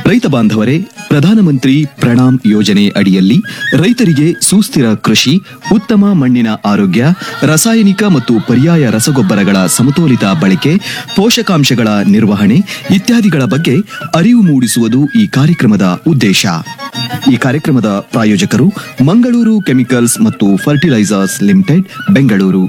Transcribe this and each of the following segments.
ರೈತ ಬಾಂಧವರೇ ಪ್ರಧಾನಮಂತ್ರಿ ಪ್ರಣಾಮ್ ಯೋಜನೆ ಅಡಿಯಲ್ಲಿ ರೈತರಿಗೆ ಸುಸ್ಥಿರ ಕೃಷಿ ಉತ್ತಮ ಮಣ್ಣಿನ ಆರೋಗ್ಯ ರಾಸಾಯನಿಕ ಮತ್ತು ಪರ್ಯಾಯ ರಸಗೊಬ್ಬರಗಳ ಸಮತೋಲಿತ ಬಳಕೆ ಪೋಷಕಾಂಶಗಳ ನಿರ್ವಹಣೆ ಇತ್ಯಾದಿಗಳ ಬಗ್ಗೆ ಅರಿವು ಮೂಡಿಸುವುದು ಈ ಕಾರ್ಯಕ್ರಮದ ಉದ್ದೇಶ ಈ ಕಾರ್ಯಕ್ರಮದ ಪ್ರಾಯೋಜಕರು ಮಂಗಳೂರು ಕೆಮಿಕಲ್ಸ್ ಮತ್ತು ಫರ್ಟಿಲೈಸರ್ಸ್ ಲಿಮಿಟೆಡ್ ಬೆಂಗಳೂರು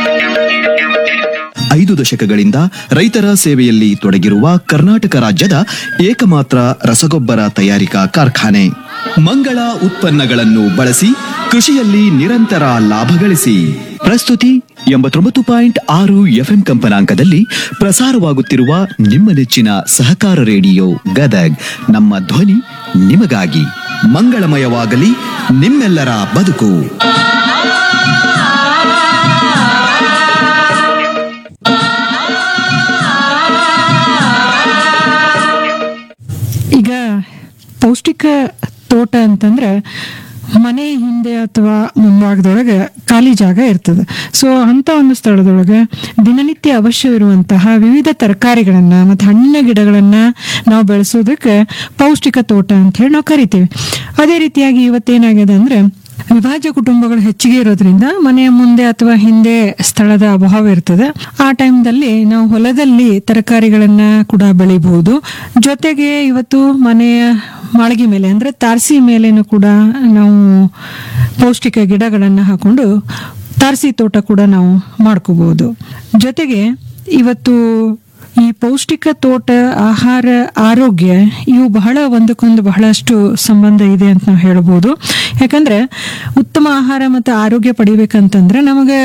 ಐದು ದಶಕಗಳಿಂದ ರೈತರ ಸೇವೆಯಲ್ಲಿ ತೊಡಗಿರುವ ಕರ್ನಾಟಕ ರಾಜ್ಯದ ಏಕಮಾತ್ರ ರಸಗೊಬ್ಬರ ತಯಾರಿಕಾ ಕಾರ್ಖಾನೆ ಮಂಗಳ ಉತ್ಪನ್ನಗಳನ್ನು ಬಳಸಿ ಕೃಷಿಯಲ್ಲಿ ನಿರಂತರ ಲಾಭ ಗಳಿಸಿ ಪ್ರಸ್ತುತಿ ಎಂಬತ್ತೊಂಬತ್ತು ಪಾಯಿಂಟ್ ಆರು ಎಫ್ಎಂ ಕಂಪನಾಂಕದಲ್ಲಿ ಪ್ರಸಾರವಾಗುತ್ತಿರುವ ನಿಮ್ಮ ನೆಚ್ಚಿನ ಸಹಕಾರ ರೇಡಿಯೋ ಗದಗ್ ನಮ್ಮ ಧ್ವನಿ ನಿಮಗಾಗಿ ಮಂಗಳಮಯವಾಗಲಿ ನಿಮ್ಮೆಲ್ಲರ ಬದುಕು ಈಗ ಪೌಷ್ಟಿಕ ತೋಟ ಅಂತಂದ್ರೆ ಮನೆ ಹಿಂದೆ ಅಥವಾ ಮುಂಭಾಗದೊಳಗೆ ಖಾಲಿ ಜಾಗ ಇರ್ತದೆ ಸೊ ಅಂತ ಒಂದು ಸ್ಥಳದೊಳಗೆ ದಿನನಿತ್ಯ ಅವಶ್ಯವಿರುವಂತಹ ವಿವಿಧ ತರಕಾರಿಗಳನ್ನ ಮತ್ತು ಹಣ್ಣಿನ ಗಿಡಗಳನ್ನ ನಾವು ಬೆಳೆಸೋದಕ್ಕೆ ಪೌಷ್ಟಿಕ ತೋಟ ಅಂತ ಹೇಳಿ ನಾವು ಕರಿತೀವಿ ಅದೇ ರೀತಿಯಾಗಿ ಇವತ್ತೇನಾಗಿದೆ ಅಂದ್ರೆ ವಿಭಾಜ್ಯ ಕುಟುಂಬಗಳು ಹೆಚ್ಚಿಗೆ ಇರೋದ್ರಿಂದ ಮನೆಯ ಮುಂದೆ ಅಥವಾ ಹಿಂದೆ ಸ್ಥಳದ ಅಭಾವ ಇರ್ತದೆ ಆ ಟೈಮ್ದಲ್ಲಿ ನಾವು ಹೊಲದಲ್ಲಿ ತರಕಾರಿಗಳನ್ನ ಕೂಡ ಬೆಳಿಬಹುದು ಜೊತೆಗೆ ಇವತ್ತು ಮನೆಯ ಮಾಳಿಗೆ ಮೇಲೆ ಅಂದ್ರೆ ತಾರಸಿ ಮೇಲೇನು ಕೂಡ ನಾವು ಪೌಷ್ಟಿಕ ಗಿಡಗಳನ್ನ ಹಾಕೊಂಡು ತಾರಸಿ ತೋಟ ಕೂಡ ನಾವು ಮಾಡ್ಕೋಬಹುದು ಜೊತೆಗೆ ಇವತ್ತು ಈ ಪೌಷ್ಟಿಕ ತೋಟ ಆಹಾರ ಆರೋಗ್ಯ ಇವು ಬಹಳ ಒಂದಕ್ಕೊಂದು ಬಹಳಷ್ಟು ಸಂಬಂಧ ಇದೆ ಅಂತ ನಾವು ಹೇಳ್ಬೋದು ಯಾಕಂದ್ರೆ ಉತ್ತಮ ಆಹಾರ ಮತ್ತು ಆರೋಗ್ಯ ಪಡಿಬೇಕಂತಂದ್ರೆ ನಮಗೆ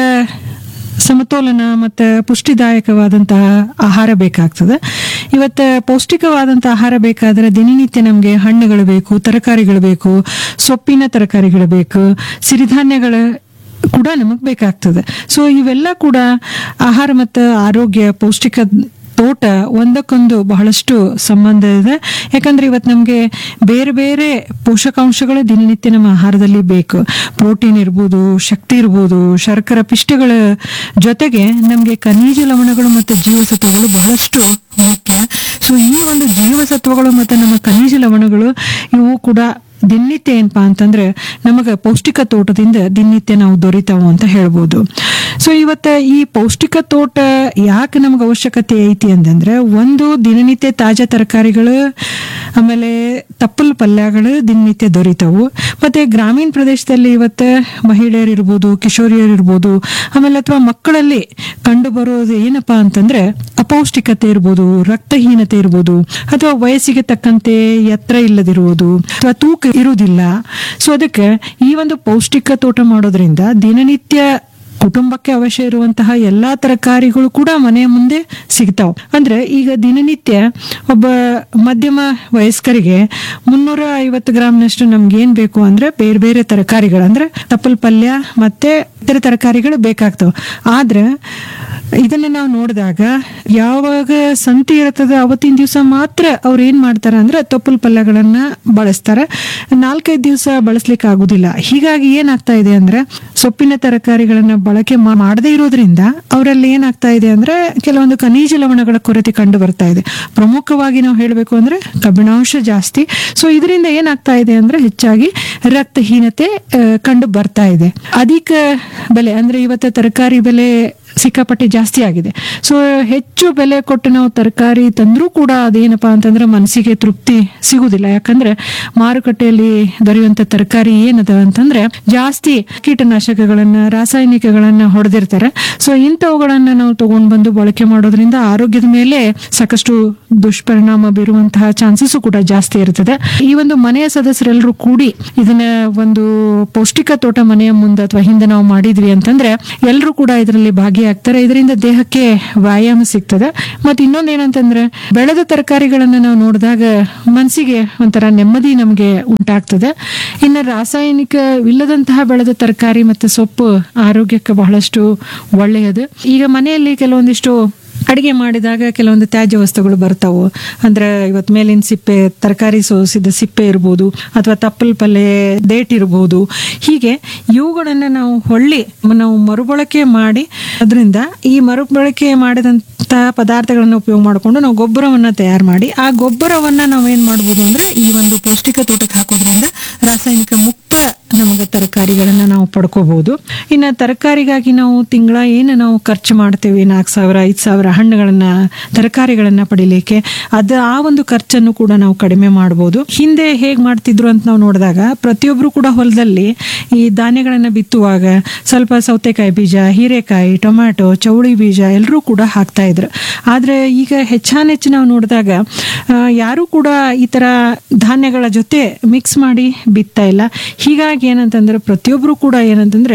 ಸಮತೋಲನ ಮತ್ತು ಪುಷ್ಟಿದಾಯಕವಾದಂತಹ ಆಹಾರ ಬೇಕಾಗ್ತದೆ ಇವತ್ತು ಪೌಷ್ಟಿಕವಾದಂಥ ಆಹಾರ ಬೇಕಾದರೆ ದಿನನಿತ್ಯ ನಮಗೆ ಹಣ್ಣುಗಳು ಬೇಕು ತರಕಾರಿಗಳು ಬೇಕು ಸೊಪ್ಪಿನ ತರಕಾರಿಗಳು ಬೇಕು ಸಿರಿಧಾನ್ಯಗಳ ಕೂಡ ನಮಗೆ ಬೇಕಾಗ್ತದೆ ಸೊ ಇವೆಲ್ಲ ಕೂಡ ಆಹಾರ ಮತ್ತು ಆರೋಗ್ಯ ಪೌಷ್ಟಿಕ ತೋಟ ಒಂದಕ್ಕೊಂದು ಬಹಳಷ್ಟು ಸಂಬಂಧ ಇದೆ ಯಾಕಂದ್ರೆ ಇವತ್ತು ನಮಗೆ ಬೇರೆ ಬೇರೆ ಪೋಷಕಾಂಶಗಳು ದಿನನಿತ್ಯ ನಮ್ಮ ಆಹಾರದಲ್ಲಿ ಬೇಕು ಪ್ರೋಟೀನ್ ಇರ್ಬೋದು ಶಕ್ತಿ ಇರ್ಬೋದು ಶರ್ಕರ ಪಿಷ್ಟಗಳ ಜೊತೆಗೆ ನಮಗೆ ಖನಿಜ ಲವಣಗಳು ಮತ್ತು ಜೀವಸತ್ವಗಳು ಬಹಳಷ್ಟು ಮುಖ್ಯ ಸೊ ಈ ಒಂದು ಜೀವಸತ್ವಗಳು ಮತ್ತು ನಮ್ಮ ಖನಿಜ ಲವಣಗಳು ಇವು ಕೂಡ ದಿನನಿತ್ಯ ಏನಪ್ಪಾ ಅಂತಂದ್ರೆ ನಮಗೆ ಪೌಷ್ಟಿಕ ತೋಟದಿಂದ ದಿನನಿತ್ಯ ನಾವು ದೊರಿತಾವು ಅಂತ ಹೇಳ್ಬೋದು ಸೊ ಇವತ್ತ ಈ ಪೌಷ್ಟಿಕ ತೋಟ ಯಾಕೆ ನಮ್ಗೆ ಅವಶ್ಯಕತೆ ಐತಿ ಅಂತಂದ್ರೆ ಒಂದು ದಿನನಿತ್ಯ ತಾಜಾ ತರಕಾರಿಗಳು ಆಮೇಲೆ ತಪ್ಪಲ್ ಪಲ್ಯಗಳು ದಿನನಿತ್ಯ ದೊರಿತಾವು ಮತ್ತೆ ಗ್ರಾಮೀಣ ಪ್ರದೇಶದಲ್ಲಿ ಇವತ್ತು ಮಹಿಳೆಯರು ಇರ್ಬೋದು ಕಿಶೋರಿಯರು ಇರ್ಬೋದು ಆಮೇಲೆ ಅಥವಾ ಮಕ್ಕಳಲ್ಲಿ ಕಂಡು ಬರೋದು ಏನಪ್ಪಾ ಅಂತಂದ್ರೆ ಅಪೌಷ್ಟಿಕತೆ ಇರ್ಬೋದು ರಕ್ತಹೀನತೆ ಇರ್ಬೋದು ಅಥವಾ ವಯಸ್ಸಿಗೆ ತಕ್ಕಂತೆ ಎತ್ತರ ಇಲ್ಲದಿರುವುದು ಅಥವಾ ತೂಕ ಇರುವುದಿಲ್ಲ ಸೊ ಅದಕ್ಕೆ ಈ ಒಂದು ಪೌಷ್ಟಿಕ ತೋಟ ಮಾಡೋದ್ರಿಂದ ದಿನನಿತ್ಯ ಕುಟುಂಬಕ್ಕೆ ಅವಶ್ಯ ಇರುವಂತಹ ಎಲ್ಲಾ ತರಕಾರಿಗಳು ಕೂಡ ಮನೆಯ ಮುಂದೆ ಸಿಗ್ತಾವ್ ಅಂದ್ರೆ ಈಗ ದಿನನಿತ್ಯ ಒಬ್ಬ ಮಧ್ಯಮ ವಯಸ್ಕರಿಗೆ ಮುನ್ನೂರ ಐವತ್ತು ಗ್ರಾಮ್ನಷ್ಟು ನಮ್ಗೆ ಏನ್ ಬೇಕು ಅಂದ್ರೆ ಬೇರೆ ಬೇರೆ ತರಕಾರಿಗಳು ಅಂದ್ರೆ ತಪ್ಪಲ್ ಪಲ್ಯ ಮತ್ತೆ ಇತರ ತರಕಾರಿಗಳು ಬೇಕಾಗ್ತಾವ ಆದ್ರೆ ಇದನ್ನ ನಾವು ನೋಡಿದಾಗ ಯಾವಾಗ ಸಂತಿ ಇರ್ತದೆ ಅವತ್ತಿನ ದಿವಸ ಮಾತ್ರ ಅವ್ರು ಏನ್ ಮಾಡ್ತಾರ ಅಂದ್ರೆ ತೊಪ್ಪಲ್ ಪಲ್ಯಗಳನ್ನ ಬಳಸ್ತಾರೆ ನಾಲ್ಕೈದು ದಿವಸ ಬಳಸ್ಲಿಕ್ಕೆ ಆಗುದಿಲ್ಲ ಹೀಗಾಗಿ ಏನಾಗ್ತಾ ಇದೆ ಅಂದ್ರೆ ಸೊಪ್ಪಿನ ತರಕಾರಿಗಳನ್ನ ಬಳಕೆ ಮಾ- ಮಾಡದೇ ಇರೋದ್ರಿಂದ ಅವರಲ್ಲಿ ಏನಾಗ್ತಾ ಇದೆ ಅಂದ್ರೆ ಕೆಲವೊಂದು ಖನಿಜ ಲವಣಗಳ ಕೊರತೆ ಕಂಡು ಬರ್ತಾ ಇದೆ ಪ್ರಮುಖವಾಗಿ ನಾವು ಹೇಳಬೇಕು ಅಂದ್ರೆ ಕಬ್ಬಿಣಾಂಶ ಜಾಸ್ತಿ ಸೊ ಇದರಿಂದ ಏನಾಗ್ತಾ ಇದೆ ಅಂದ್ರೆ ಹೆಚ್ಚಾಗಿ ರಕ್ತಹೀನತೆ ಆ, ಕಂಡು ಬರ್ತಾ ಇದೆ ಅಧಿಕ ಬೆಲೆ ಅಂದ್ರೆ ಇವತ್ತು ತರಕಾರಿ ಬೆಲೆ ಸಿಕ್ಕಾಪಟ್ಟೆ ಜಾಸ್ತಿ ಆಗಿದೆ ಸೊ ಹೆಚ್ಚು ಬೆಲೆ ಕೊಟ್ಟು ನಾವು ತರಕಾರಿ ತಂದ್ರೂ ಕೂಡ ಅದೇನಪ್ಪಾ ಅಂತಂದ್ರೆ ಮನಸ್ಸಿಗೆ ತೃಪ್ತಿ ಸಿಗುದಿಲ್ಲ ಯಾಕಂದ್ರೆ ಮಾರುಕಟ್ಟೆಯಲ್ಲಿ ದೊರೆಯುವಂತ ತರಕಾರಿ ಏನದ ಅಂತಂದ್ರೆ ಜಾಸ್ತಿ ಕೀಟನಾಶಕಗಳನ್ನ ರಾಸಾಯನಿಕಗಳನ್ನ ಹೊಡೆದಿರ್ತಾರೆ ಸೊ ಇಂಥವುಗಳನ್ನ ನಾವು ತಗೊಂಡ್ ಬಂದು ಬಳಕೆ ಮಾಡೋದ್ರಿಂದ ಆರೋಗ್ಯದ ಮೇಲೆ ಸಾಕಷ್ಟು ದುಷ್ಪರಿಣಾಮ ಬೀರುವಂತಹ ಚಾನ್ಸಸ್ ಕೂಡ ಜಾಸ್ತಿ ಇರ್ತದೆ ಈ ಒಂದು ಮನೆಯ ಸದಸ್ಯರೆಲ್ಲರೂ ಕೂಡಿ ಇದನ್ನ ಒಂದು ಪೌಷ್ಟಿಕ ತೋಟ ಮನೆಯ ಮುಂದೆ ಅಥವಾ ಹಿಂದೆ ನಾವು ಮಾಡಿದ್ವಿ ಅಂತಂದ್ರೆ ಎಲ್ಲರೂ ಕೂಡ ಇದರಲ್ಲಿ ಭಾಗಿಯಾಗ್ತಾರೆ ಇದರಿಂದ ದೇಹಕ್ಕೆ ವ್ಯಾಯಾಮ ಸಿಗ್ತದೆ ಮತ್ತೆ ಇನ್ನೊಂದ್ ಏನಂತಂದ್ರೆ ಬೆಳೆದ ತರಕಾರಿಗಳನ್ನ ನಾವು ನೋಡಿದಾಗ ಮನಸ್ಸಿಗೆ ಒಂಥರ ನೆಮ್ಮದಿ ನಮಗೆ ಉಂಟಾಗ್ತದೆ ಇನ್ನು ರಾಸಾಯನಿಕವಿಲ್ಲದಂತಹ ಬೆಳೆದ ತರಕಾರಿ ಮತ್ತೆ ಸೊಪ್ಪು ಆರೋಗ್ಯಕ್ಕೆ ಬಹಳಷ್ಟು ಒಳ್ಳೆಯದು ಈಗ ಮನೆಯಲ್ಲಿ ಕೆಲವೊಂದಿಷ್ಟು ಅಡಿಗೆ ಮಾಡಿದಾಗ ಕೆಲವೊಂದು ತ್ಯಾಜ್ಯ ವಸ್ತುಗಳು ಬರ್ತಾವು ಅಂದ್ರೆ ಇವತ್ತು ಮೇಲಿನ ಸಿಪ್ಪೆ ತರಕಾರಿ ಸೋಸಿದ ಸಿಪ್ಪೆ ಇರ್ಬೋದು ಅಥವಾ ತಪ್ಪಲ್ ಪಲ್ಲೆ ಡೇಟ್ ಇರ್ಬೋದು ಹೀಗೆ ಇವುಗಳನ್ನ ನಾವು ಹೊಳ್ಳಿ ನಾವು ಮರುಬಳಕೆ ಮಾಡಿ ಅದರಿಂದ ಈ ಮರುಬಳಕೆ ಮಾಡಿದಂಥ ಪದಾರ್ಥಗಳನ್ನು ಉಪಯೋಗ ಮಾಡಿಕೊಂಡು ನಾವು ಗೊಬ್ಬರವನ್ನ ತಯಾರು ಮಾಡಿ ಆ ಗೊಬ್ಬರವನ್ನ ನಾವೇನ್ ಮಾಡ್ಬೋದು ಅಂದ್ರೆ ಈ ಒಂದು ಪೌಷ್ಟಿಕ ತೋಟಕ್ಕೆ ಹಾಕೋದ್ರಿಂದ ರಾಸಾಯನಿಕ ಮುಕ್ತ ನಮಗೆ ತರಕಾರಿಗಳನ್ನ ನಾವು ಪಡ್ಕೋಬಹುದು ಇನ್ನು ತರಕಾರಿಗಾಗಿ ನಾವು ತಿಂಗಳ ಏನು ನಾವು ಖರ್ಚು ಮಾಡ್ತೇವೆ ನಾಲ್ಕು ಸಾವಿರ ಐದು ಸಾವಿರ ಹಣ್ಣುಗಳನ್ನ ತರಕಾರಿಗಳನ್ನ ಪಡಿಲಿಕ್ಕೆ ಅದ ಆ ಒಂದು ಖರ್ಚನ್ನು ಕೂಡ ನಾವು ಕಡಿಮೆ ಮಾಡ್ಬೋದು ಹಿಂದೆ ಹೇಗ್ ಮಾಡ್ತಿದ್ರು ಅಂತ ನಾವು ನೋಡಿದಾಗ ಪ್ರತಿಯೊಬ್ರು ಕೂಡ ಹೊಲದಲ್ಲಿ ಈ ಧಾನ್ಯಗಳನ್ನ ಬಿತ್ತುವಾಗ ಸ್ವಲ್ಪ ಸೌತೆಕಾಯಿ ಬೀಜ ಹೀರೆಕಾಯಿ ಟೊಮ್ಯಾಟೊ ಚೌಳಿ ಬೀಜ ಎಲ್ಲರೂ ಕೂಡ ಹಾಕ್ತಾ ಇದ್ರು ಆದ್ರೆ ಈಗ ಹೆಚ್ಚಾನೆಚ್ಚು ನಾವು ನೋಡಿದಾಗ ಆ, ಯಾರೂ ಕೂಡ ಈ ತರ ಧಾನ್ಯಗಳ ಜೊತೆ ಮಿಕ್ಸ್ ಮಾಡಿ ಬಿತ್ತಾ ಇಲ್ಲ ಹೀಗಾಗಿ ಏನಂತಂದ್ರೆ ಪ್ರತಿಯೊಬ್ರು ಕೂಡ ಏನಂತಂದ್ರೆ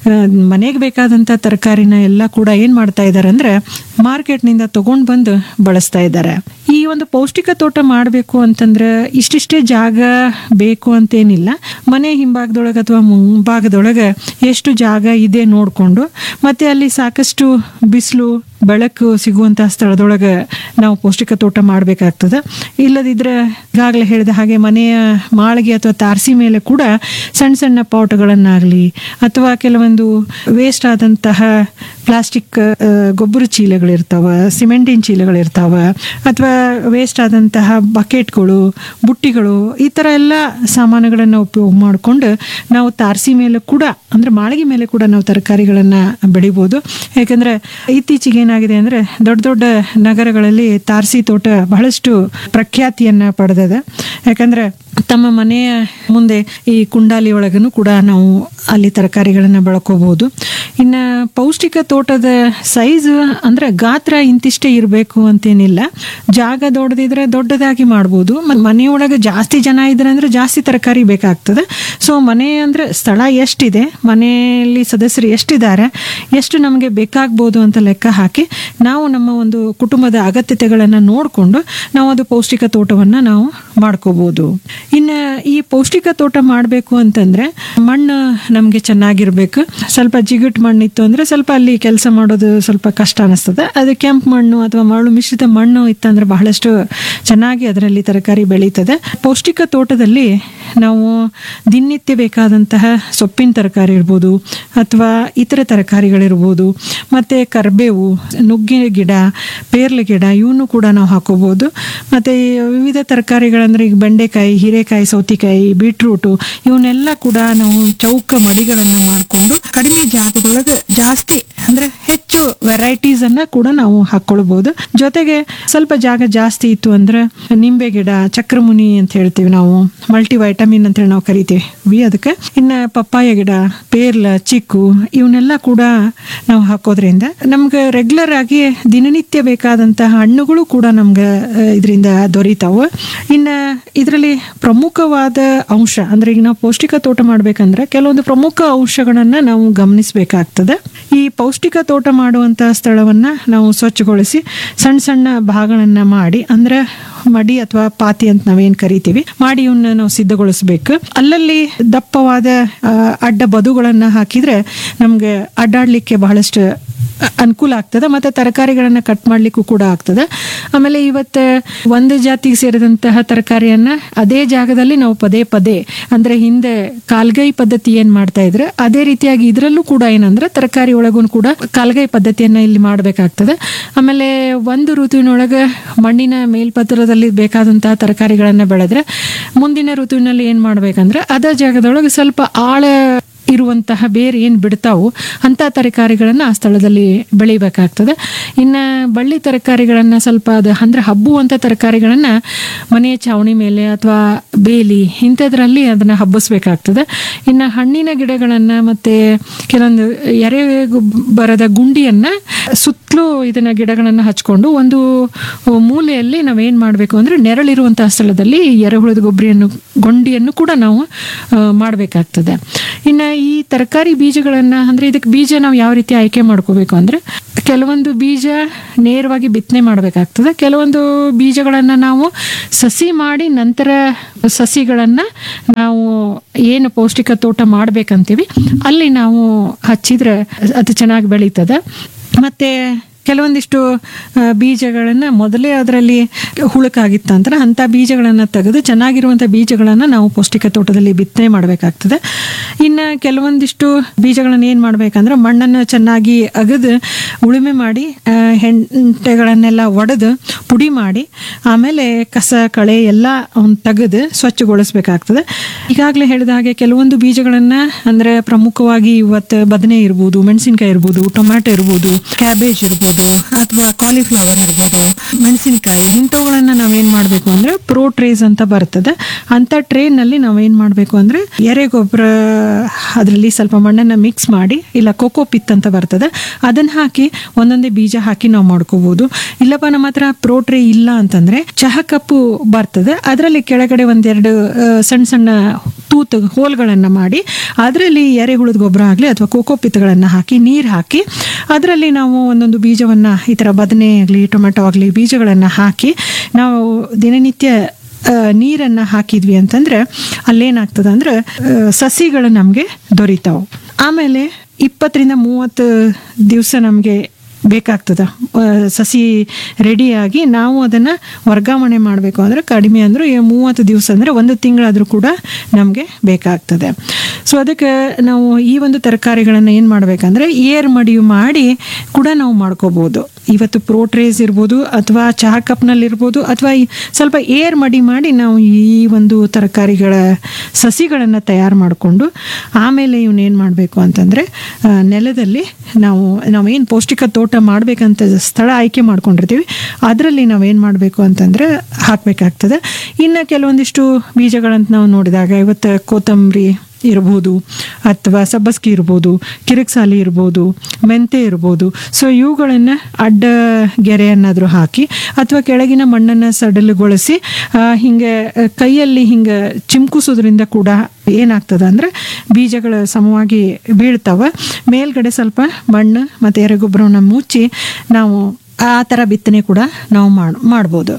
ಮನೆಗೆ ಬೇಕಾದಂತ ತರಕಾರಿನ ಎಲ್ಲ ಕೂಡ ಏನ್ ಮಾಡ್ತಾ ಇದ್ದಾರೆ ಅಂದ್ರೆ ಮಾರ್ಕೆಟ್ನಿಂದ ತಗೊಂಡ್ ಬಂದು ಬಳಸ್ತಾ ಇದ್ದಾರೆ ಈ ಒಂದು ಪೌಷ್ಟಿಕ ತೋಟ ಮಾಡಬೇಕು ಅಂತಂದ್ರೆ ಇಷ್ಟಿಷ್ಟೇ ಜಾಗ ಬೇಕು ಅಂತೇನಿಲ್ಲ ಮನೆ ಹಿಂಭಾಗದೊಳಗೆ ಅಥವಾ ಮುಂಭಾಗದೊಳಗೆ ಎಷ್ಟು ಜಾಗ ಇದೆ ನೋಡಿಕೊಂಡು ಮತ್ತೆ ಅಲ್ಲಿ ಸಾಕಷ್ಟು ಬಿಸಿಲು ಬೆಳಕು ಸಿಗುವಂತಹ ಸ್ಥಳದೊಳಗೆ ನಾವು ಪೌಷ್ಟಿಕ ತೋಟ ಮಾಡಬೇಕಾಗ್ತದೆ ಇಲ್ಲದಿದ್ರೆ ಈಗಾಗಲೇ ಹೇಳಿದ ಹಾಗೆ ಮನೆಯ ಮಾಳಿಗೆ ಅಥವಾ ತಾರಸಿ ಮೇಲೆ ಕೂಡ ಸಣ್ಣ ಸಣ್ಣ ಪಾಟ್ಗಳನ್ನಾಗಲಿ ಅಥವಾ ಕೆಲವೊಂದು ವೇಸ್ಟ್ ಆದಂತಹ ಪ್ಲಾಸ್ಟಿಕ್ ಗೊಬ್ಬರ ಚೀಲಗಳಿರ್ತಾವ ಸಿಮೆಂಟಿನ ಚೀಲಗಳಿರ್ತಾವ ಅಥವಾ ವೇಸ್ಟ್ ಆದಂತಹ ಬಕೆಟ್ಗಳು ಬುಟ್ಟಿಗಳು ಈ ಥರ ಎಲ್ಲ ಸಾಮಾನುಗಳನ್ನು ಉಪಯೋಗ ಮಾಡಿಕೊಂಡು ನಾವು ತಾರಸಿ ಮೇಲೆ ಕೂಡ ಅಂದ್ರೆ ಮಾಳಿಗೆ ಮೇಲೆ ಕೂಡ ನಾವು ತರಕಾರಿಗಳನ್ನ ಬೆಳಿಬೋದು ಯಾಕಂದ್ರೆ ಇತ್ತೀಚೆಗೆ ಏನಾಗಿದೆ ಅಂದ್ರೆ ದೊಡ್ಡ ದೊಡ್ಡ ನಗರಗಳಲ್ಲಿ ತಾರಸಿ ತೋಟ ಬಹಳಷ್ಟು ಪ್ರಖ್ಯಾತಿಯನ್ನ ಪಡೆದಿದೆ ಯಾಕಂದ್ರೆ ತಮ್ಮ ಮನೆಯ ಮುಂದೆ ಈ ಕುಂಡಾಲಿ ಒಳಗನು ಕೂಡ ನಾವು ಅಲ್ಲಿ ತರಕಾರಿಗಳನ್ನ ಬೆಳ್ಕೋಬಹುದು ಇನ್ನ ಪೌಷ್ಟಿಕ ತೋಟದ ಸೈಜ್ ಅಂದ್ರೆ ಗಾತ್ರ ಇಂತಿಷ್ಟೇ ಇರಬೇಕು ಅಂತೇನಿಲ್ಲ ಜಾಗ ದೊಡ್ಡದಿದ್ರೆ ದೊಡ್ಡದಾಗಿ ಮಾಡ್ಬೋದು ಮತ್ತು ಮನೆಯೊಳಗೆ ಜಾಸ್ತಿ ಜನ ಇದ್ರೆ ಅಂದ್ರೆ ಜಾಸ್ತಿ ತರಕಾರಿ ಬೇಕಾಗ್ತದೆ ಸೊ ಮನೆ ಅಂದ್ರೆ ಸ್ಥಳ ಎಷ್ಟಿದೆ ಮನೆಯಲ್ಲಿ ಸದಸ್ಯರು ಎಷ್ಟಿದ್ದಾರೆ ಎಷ್ಟು ನಮಗೆ ಬೇಕಾಗ್ಬೋದು ಅಂತ ಲೆಕ್ಕ ಹಾಕಿ ನಾವು ನಮ್ಮ ಒಂದು ಕುಟುಂಬದ ಅಗತ್ಯತೆಗಳನ್ನು ನೋಡಿಕೊಂಡು ನಾವು ಅದು ಪೌಷ್ಟಿಕ ತೋಟವನ್ನ ನಾವು ಮಾಡ್ಕೋಬಹುದು ಇನ್ನು ಈ ಪೌಷ್ಟಿಕ ತೋಟ ಮಾಡಬೇಕು ಅಂತಂದ್ರೆ ಮಣ್ಣು ನಮಗೆ ಚೆನ್ನಾಗಿರ್ಬೇಕು ಸ್ವಲ್ಪ ಜಿಗುಟ್ ಮಣ್ಣು ಇತ್ತು ಅಂದ್ರೆ ಸ್ವಲ್ಪ ಅಲ್ಲಿ ಕೆಲಸ ಮಾಡೋದು ಸ್ವಲ್ಪ ಕಷ್ಟ ಅನಿಸ್ತದೆ ಅದು ಕೆಂಪು ಮಣ್ಣು ಅಥವಾ ಮರಳು ಮಿಶ್ರಿತ ಮಣ್ಣು ಇತ್ತಂದ್ರೆ ಬಹಳಷ್ಟು ಚೆನ್ನಾಗಿ ಅದರಲ್ಲಿ ತರಕಾರಿ ಬೆಳೀತದೆ ಪೌಷ್ಟಿಕ ತೋಟದಲ್ಲಿ ನಾವು ದಿನನಿತ್ಯ ಬೇಕಾದಂತಹ ಸೊಪ್ಪಿನ ತರಕಾರಿ ಇರ್ಬೋದು ಅಥವಾ ಇತರ ತರಕಾರಿಗಳಿರ್ಬೋದು ಮತ್ತೆ ಕರ್ಬೇವು ನುಗ್ಗೆ ಗಿಡ ಪೇರ್ಲೆ ಗಿಡ ಇವನು ಕೂಡ ನಾವು ಹಾಕೋಬಹುದು ಮತ್ತೆ ಈ ವಿವಿಧ ತರಕಾರಿಗಳಂದ್ರೆ ಈಗ ಬೆಂಡೆಕಾಯಿ ಹೀರೆಕಾಯಿ ಸೌತಿಕಾಯಿ ಬೀಟ್ರೂಟು ಇವನ್ನೆಲ್ಲ ಕೂಡ ನಾವು ಚೌಕ ಮಡಿಗಳನ್ನ ಮಾಡಿಕೊಂಡು ಕಡಿಮೆ ಜಾಗದೊಳಗೆ ಜಾಸ್ತಿ ಅಂದ್ರೆ ಹೆಚ್ಚು ವೆರೈಟೀಸ್ ಅನ್ನ ಕೂಡ ನಾವು ಹಾಕೊಳ್ಬಹುದು ಜೊತೆಗೆ ಸ್ವಲ್ಪ ಜಾಗ ಜಾಸ್ತಿ ಇತ್ತು ಅಂದ್ರೆ ನಿಂಬೆ ಗಿಡ ಚಕ್ರಮುನಿ ಅಂತ ಹೇಳ್ತೀವಿ ನಾವು ಮಲ್ಟಿ ವೈಟಮಿನ್ ಅಂತ ಹೇಳಿ ನಾವು ಕರಿತೀವಿ ಅದಕ್ಕೆ ಇನ್ನ ಪಪ್ಪಾಯ ಗಿಡ ಪೇರ್ಲ ಚಿಕ್ಕು ಇವನ್ನೆಲ್ಲ ಕೂಡ ನಾವು ಹಾಕೋದ್ರಿಂದ ನಮ್ಗೆ ರೆಗ್ಯುಲರ್ ಆಗಿ ದಿನನಿತ್ಯ ಬೇಕಾದಂತಹ ಹಣ್ಣುಗಳು ಕೂಡ ನಮ್ಗೆ ಇದರಿಂದ ದೊರೀತಾವು ಇನ್ನ ಇದರಲ್ಲಿ ಪ್ರಮುಖವಾದ ಅಂಶ ಅಂದ್ರೆ ಈಗ ನಾವು ಪೌಷ್ಟಿಕ ತೋಟ ಮಾಡ್ಬೇಕಂದ್ರೆ ಕೆಲವೊಂದು ಪ್ರಮುಖ ಅಂಶಗಳನ್ನ ನಾವು ಗಮನಿಸಬೇಕಾಗ್ತದೆ ಈ ಪೌಷ್ಟಿಕ ತೋಟ ಮಾಡುವಂತ ಸ್ಥಳವನ್ನ ನಾವು ಸ್ವಚ್ಛಗೊಳಿಸಿ ಸಣ್ಣ ಸಣ್ಣ ಭಾಗಗಳನ್ನ ಮಾಡಿ ಅಂದ್ರೆ ಮಡಿ ಅಥವಾ ಪಾತಿ ಅಂತ ನಾವೇನ್ ಕರಿತೀವಿ ಮಾಡಿ ಇವನ್ನ ನಾವು ಸಿದ್ಧಗೊಳಿಸ್ಬೇಕು ಅಲ್ಲಲ್ಲಿ ದಪ್ಪವಾದ ಆ, ಅಡ್ಡ ಬದುಗಳನ್ನ ಹಾಕಿದ್ರೆ ನಮ್ಗೆ ಅಡ್ಡಾಡ್ಲಿಕ್ಕೆ ಬಹಳಷ್ಟು ಅ- ಅನುಕೂಲ ಆಗ್ತದೆ ಮತ್ತೆ ತರಕಾರಿಗಳನ್ನ ಕಟ್ ಮಾಡ್ಲಿಕ್ಕೂ ಕೂಡ ಆಗ್ತದೆ ಆಮೇಲೆ ಇವತ್ತು ಒಂದು ಜಾತಿಗೆ ಸೇರಿದಂತಹ ತರಕಾರಿಯನ್ನ ಅದೇ ಜಾಗದಲ್ಲಿ ನಾವು ಪದೇ ಪದೇ ಅಂದ್ರೆ ಹಿಂದೆ ಕಾಲ್ಗೈ ಪದ್ಧತಿ ಏನ್ ಮಾಡ್ತಾ ಇದ್ರೆ ಅದೇ ರೀತಿಯಾಗಿ ಇದರಲ್ಲೂ ಕೂಡ ಏನಂದ್ರೆ ತರಕಾರಿ ಒಳಗೂ ಕೂಡ ಕಾಲ್ಗೈ ಪದ್ಧತಿಯನ್ನ ಇಲ್ಲಿ ಮಾಡಬೇಕಾಗ್ತದೆ ಆಮೇಲೆ ಒಂದು ಋತುವಿನೊಳಗೆ ಮಣ್ಣಿನ ಮೇಲ್ಪತ್ರದಲ್ಲಿ ಬೇಕಾದಂತಹ ತರಕಾರಿಗಳನ್ನ ಬೆಳೆದ್ರೆ ಮುಂದಿನ ಋತುವಿನಲ್ಲಿ ಏನ್ ಮಾಡ್ಬೇಕಂದ್ರೆ ಅದೇ ಜಾಗದೊಳಗೆ ಸ್ವಲ್ಪ ಆಳ ಇರುವಂತಹ ಬೇರೆ ಏನು ಬಿಡ್ತಾವು ಅಂಥ ತರಕಾರಿಗಳನ್ನು ಆ ಸ್ಥಳದಲ್ಲಿ ಬೆಳಿಬೇಕಾಗ್ತದೆ ಇನ್ನು ಬಳ್ಳಿ ತರಕಾರಿಗಳನ್ನು ಸ್ವಲ್ಪ ಅದು ಅಂದ್ರೆ ಹಬ್ಬುವಂಥ ತರಕಾರಿಗಳನ್ನು ಮನೆಯ ಚಾವಣಿ ಮೇಲೆ ಅಥವಾ ಬೇಲಿ ಇಂಥದ್ರಲ್ಲಿ ಅದನ್ನು ಹಬ್ಬಿಸ್ಬೇಕಾಗ್ತದೆ ಇನ್ನು ಹಣ್ಣಿನ ಗಿಡಗಳನ್ನು ಮತ್ತು ಕೆಲವೊಂದು ಎರೆ ಬರದ ಗುಂಡಿಯನ್ನು ಸುತ್ತಲೂ ಇದನ್ನ ಗಿಡಗಳನ್ನು ಹಚ್ಕೊಂಡು ಒಂದು ಮೂಲೆಯಲ್ಲಿ ನಾವೇನು ಮಾಡಬೇಕು ಅಂದರೆ ನೆರಳಿರುವಂತಹ ಸ್ಥಳದಲ್ಲಿ ಎರೆಹುಳದ ಗೊಬ್ಬರಿಯನ್ನು ಗೊಂಡಿಯನ್ನು ಕೂಡ ನಾವು ಮಾಡಬೇಕಾಗ್ತದೆ ಇನ್ನು ಈ ತರಕಾರಿ ಬೀಜಗಳನ್ನು ಅಂದರೆ ಇದಕ್ಕೆ ಬೀಜ ನಾವು ಯಾವ ರೀತಿ ಆಯ್ಕೆ ಮಾಡ್ಕೋಬೇಕು ಅಂದರೆ ಕೆಲವೊಂದು ಬೀಜ ನೇರವಾಗಿ ಬಿತ್ತನೆ ಮಾಡಬೇಕಾಗ್ತದೆ ಕೆಲವೊಂದು ಬೀಜಗಳನ್ನು ನಾವು ಸಸಿ ಮಾಡಿ ನಂತರ ಸಸಿಗಳನ್ನು ನಾವು ಏನು ಪೌಷ್ಟಿಕ ತೋಟ ಮಾಡ್ಬೇಕಂತೀವಿ ಅಲ್ಲಿ ನಾವು ಹಚ್ಚಿದ್ರೆ ಅದು ಚೆನ್ನಾಗಿ ಬೆಳೀತದೆ ಮತ್ತೆ ಕೆಲವೊಂದಿಷ್ಟು ಆ, ಬೀಜಗಳನ್ನ ಮೊದಲೇ ಅದರಲ್ಲಿ ಹುಳುಕಾಗಿತ್ತು ಅಂತಾರೆ ಅಂಥ ಬೀಜಗಳನ್ನು ತೆಗೆದು ಚೆನ್ನಾಗಿರುವಂಥ ಬೀಜಗಳನ್ನು ನಾವು ಪೌಷ್ಟಿಕ ತೋಟದಲ್ಲಿ ಬಿತ್ತನೆ ಮಾಡಬೇಕಾಗ್ತದೆ ಇನ್ನು ಕೆಲವೊಂದಿಷ್ಟು ಬೀಜಗಳನ್ನು ಏನು ಮಾಡಬೇಕಂದ್ರೆ ಮಣ್ಣನ್ನು ಚೆನ್ನಾಗಿ ಅಗದು ಉಳುಮೆ ಮಾಡಿ ಆ, ಹೆಂಟೆಗಳನ್ನೆಲ್ಲ ಒಡೆದು ಪುಡಿ ಮಾಡಿ ಆಮೇಲೆ ಕಸ ಕಳೆ ಎಲ್ಲ ಅವ್ನ ತೆಗೆದು ಸ್ವಚ್ಛಗೊಳಿಸ್ಬೇಕಾಗ್ತದೆ ಈಗಾಗಲೇ ಹೇಳಿದ ಹಾಗೆ ಕೆಲವೊಂದು ಬೀಜಗಳನ್ನು ಅಂದರೆ ಪ್ರಮುಖವಾಗಿ ಇವತ್ತು ಬದನೆ ಇರ್ಬೋದು ಮೆಣಸಿನ್ಕಾಯಿ ಇರ್ಬೋದು ಟೊಮ್ಯಾಟೊ ಇರ್ಬೋದು ಕ್ಯಾಬೇಜ್ ಇರ್ಬೋದು ಅಥವಾ ಕಾಲಿಫ್ಲವರ್ ಇರ್ಬೋದು ಮೆಣಸಿನಕಾಯಿ ಇಂಥವುಗಳನ್ನ ನಾವೇನು ಮಾಡಬೇಕು ಅಂದರೆ ಪ್ರೋ ಟ್ರೇಸ್ ಅಂತ ಬರ್ತದೆ ಅಂಥ ಟ್ರೇನಲ್ಲಿ ನಾವೇನು ಮಾಡಬೇಕು ಅಂದರೆ ಎರೆಗೊಬ್ಬರ ಅದರಲ್ಲಿ ಸ್ವಲ್ಪ ಮಣ್ಣನ್ನು ಮಿಕ್ಸ್ ಮಾಡಿ ಇಲ್ಲ ಕೋಕೋ ಪಿತ್ ಅಂತ ಬರ್ತದೆ ಅದನ್ನು ಹಾಕಿ ಒಂದೊಂದೇ ಬೀಜ ಹಾಕಿ ನಾವು ಮಾಡ್ಕೋಬಹುದು ಇಲ್ಲಪ್ಪ ನಮ್ಮ ಹತ್ರ ಪ್ರೋ ಟ್ರೇ ಇಲ್ಲ ಅಂತಂದ್ರೆ ಚಹಾ ಕಪ್ಪು ಬರ್ತದೆ ಅದರಲ್ಲಿ ಕೆಳಗಡೆ ಒಂದೆರಡು ಆ, ಸಣ್ಣ ಸಣ್ಣ ತೂತು ಹೋಲ್ಗಳನ್ನು ಮಾಡಿ ಅದರಲ್ಲಿ ಎರೆಹುಳದ ಗೊಬ್ಬರ ಆಗಲಿ ಅಥವಾ ಕೋಕೋ ಪಿತ್ಗಳನ್ನು ಹಾಕಿ ನೀರು ಹಾಕಿ ಅದರಲ್ಲಿ ನಾವು ಒಂದೊಂದು ಬೀಜವನ್ನು ಈ ಥರ ಬದನೆ ಆಗಲಿ ಟೊಮೆಟೊ ಆಗಲಿ ಬೀಜಗಳನ್ನು ಹಾಕಿ ನಾವು ದಿನನಿತ್ಯ ಆ, ನೀರನ್ನು ಹಾಕಿದ್ವಿ ಅಂತಂದ್ರೆ ಅಲ್ಲೇನಾಗ್ತದೆ ಅಂದ್ರೆ ಆ, ಸಸಿಗಳು ನಮಗೆ ದೊರೀತಾವೆ ಆಮೇಲೆ ಇಪ್ಪತ್ತರಿಂದ ಮೂವತ್ತು ದಿವಸ ನಮಗೆ ಬೇಕಾಗ್ತದೆ ಆ, ಸಸಿ ರೆಡಿಯಾಗಿ ನಾವು ಅದನ್ನು ವರ್ಗಾವಣೆ ಮಾಡಬೇಕು ಅಂದರೆ ಕಡಿಮೆ ಅಂದರೆ ಮೂವತ್ತು ದಿವಸ ಅಂದರೆ ಒಂದು ತಿಂಗಳಾದರೂ ಕೂಡ ನಮಗೆ ಬೇಕಾಗ್ತದೆ ಸೊ ಅದಕ್ಕೆ ನಾವು ಈ ಒಂದು ತರಕಾರಿಗಳನ್ನು ಏನು ಮಾಡಬೇಕಂದ್ರೆ ಏರ್ ಮಡಿಯು ಮಾಡಿ ಕೂಡ ನಾವು ಮಾಡ್ಕೋಬೋದು ಇವತ್ತು ಪ್ರೋಟ್ರೇಸ್ ಇರ್ಬೋದು ಅಥವಾ ಚಹಾ ಕಪ್ನಲ್ಲಿರ್ಬೋದು ಅಥವಾ ಈ ಸ್ವಲ್ಪ ಏರ್ ಮಡಿ ಮಾಡಿ ನಾವು ಈ ಒಂದು ತರಕಾರಿಗಳ ಸಸಿಗಳನ್ನು ತಯಾರು ಮಾಡಿಕೊಂಡು ಆಮೇಲೆ ಇವನ್ನೇನು ಮಾಡಬೇಕು ಅಂತಂದರೆ ಆ, ನೆಲದಲ್ಲಿ ನಾವು ನಾವೇನು ಪೌಷ್ಟಿಕ ತೋಟ ಮಾಡಬೇಕಂತ ಸ್ಥಳ ಆಯ್ಕೆ ಮಾಡ್ಕೊಂಡಿರ್ತೀವಿ ಅದರಲ್ಲಿ ನಾವೇನು ಮಾಡಬೇಕು ಅಂತಂದರೆ ಹಾಕಬೇಕಾಗ್ತದೆ ಇನ್ನು ಕೆಲವೊಂದಿಷ್ಟು ಬೀಜಗಳಂತ ನಾವು ನೋಡಿದಾಗ ಇವತ್ತು ಕೊತ್ತಂಬರಿ ಇರ್ಬೋದು ಅಥವಾ ಸಬ್ಬಸ್ಗಿ ಇರ್ಬೋದು ಕಿರಿಕ್ಸಾಲಿ ಇರ್ಬೋದು ಮೆಂತೆ ಇರ್ಬೋದು ಸೊ ಇವುಗಳನ್ನು ಅಡ್ಡ ಗೆರೆಯನ್ನಾದರೂ ಹಾಕಿ ಅಥವಾ ಕೆಳಗಿನ ಮಣ್ಣನ್ನು ಸಡಲುಗೊಳಿಸಿ ಆ, ಹಿಂಗೆ ಆ, ಕೈಯಲ್ಲಿ ಹಿಂಗೆ ಚಿಮ್ಕಿಸೋದ್ರಿಂದ ಕೂಡ ಏನಾಗ್ತದೆ ಅಂದರೆ ಬೀಜಗಳು ಸಮವಾಗಿ ಬೀಳ್ತಾವೆ ಮೇಲ್ಗಡೆ ಸ್ವಲ್ಪ ಮಣ್ಣು ಮತ್ತು ಎರೆಗೊಬ್ಬರವನ್ನು ಮುಚ್ಚಿ ನಾವು ಆ ಥರ ಬಿತ್ತನೆ ಕೂಡ ನಾವು ಮಾಡ್ ಮಾಡ್ಬೋದು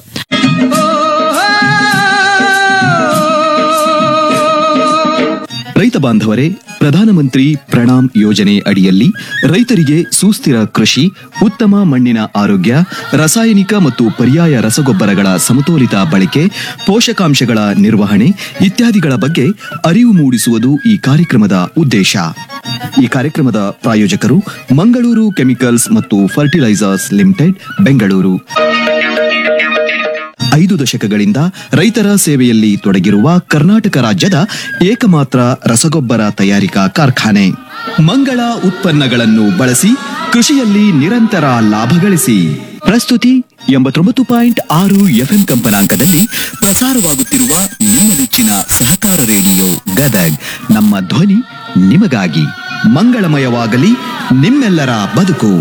ರೈತ ಬಾಂಧವರೇ ಪ್ರಧಾನಮಂತ್ರಿ ಪ್ರಣಾಮ್ ಯೋಜನೆ ಅಡಿಯಲ್ಲಿ ರೈತರಿಗೆ ಸುಸ್ಥಿರ ಕೃಷಿ ಉತ್ತಮ ಮಣ್ಣಿನ ಆರೋಗ್ಯ ರಾಸಾಯನಿಕ ಮತ್ತು ಪರ್ಯಾಯ ರಸಗೊಬ್ಬರಗಳ ಸಮತೋಲಿತ ಬಳಕೆ ಪೋಷಕಾಂಶಗಳ ನಿರ್ವಹಣೆ ಇತ್ಯಾದಿಗಳ ಬಗ್ಗೆ ಅರಿವು ಮೂಡಿಸುವುದು ಈ ಕಾರ್ಯಕ್ರಮದ ಉದ್ದೇಶ ಈ ಕಾರ್ಯಕ್ರಮದ ಪ್ರಾಯೋಜಕರು ಮಂಗಳೂರು ಕೆಮಿಕಲ್ಸ್ ಮತ್ತು ಫರ್ಟಿಲೈಸರ್ಸ್ ಲಿಮಿಟೆಡ್ ಬೆಂಗಳೂರು ಐದು ದಶಕಗಳಿಂದ ರೈತರ ಸೇವೆಯಲ್ಲಿ ತೊಡಗಿರುವ ಕರ್ನಾಟಕ ರಾಜ್ಯದ ಏಕಮಾತ್ರ ರಸಗೊಬ್ಬರ ತಯಾರಿಕಾ ಕಾರ್ಖಾನೆ ಮಂಗಳ ಉತ್ಪನ್ನಗಳನ್ನು ಬಳಸಿ ಕೃಷಿಯಲ್ಲಿ ನಿರಂತರ ಲಾಭ ಗಳಿಸಿ ಪ್ರಸ್ತುತಿ ಎಂಬತ್ತೊಂಬತ್ತು ಪಾಯಿಂಟ್ ಆರು ಎಫ್ಎಂ ಕಂಪನಾಂಕದಲ್ಲಿ ಪ್ರಸಾರವಾಗುತ್ತಿರುವ ನಿಮ್ಮ ನೆಚ್ಚಿನ ಸಹಕಾರ ರೇಡಿಯೋ ಗದಗ್ ನಮ್ಮ ಧ್ವನಿ ನಿಮಗಾಗಿ ಮಂಗಳಮಯವಾಗಲಿ ನಿಮ್ಮೆಲ್ಲರ ಬದುಕು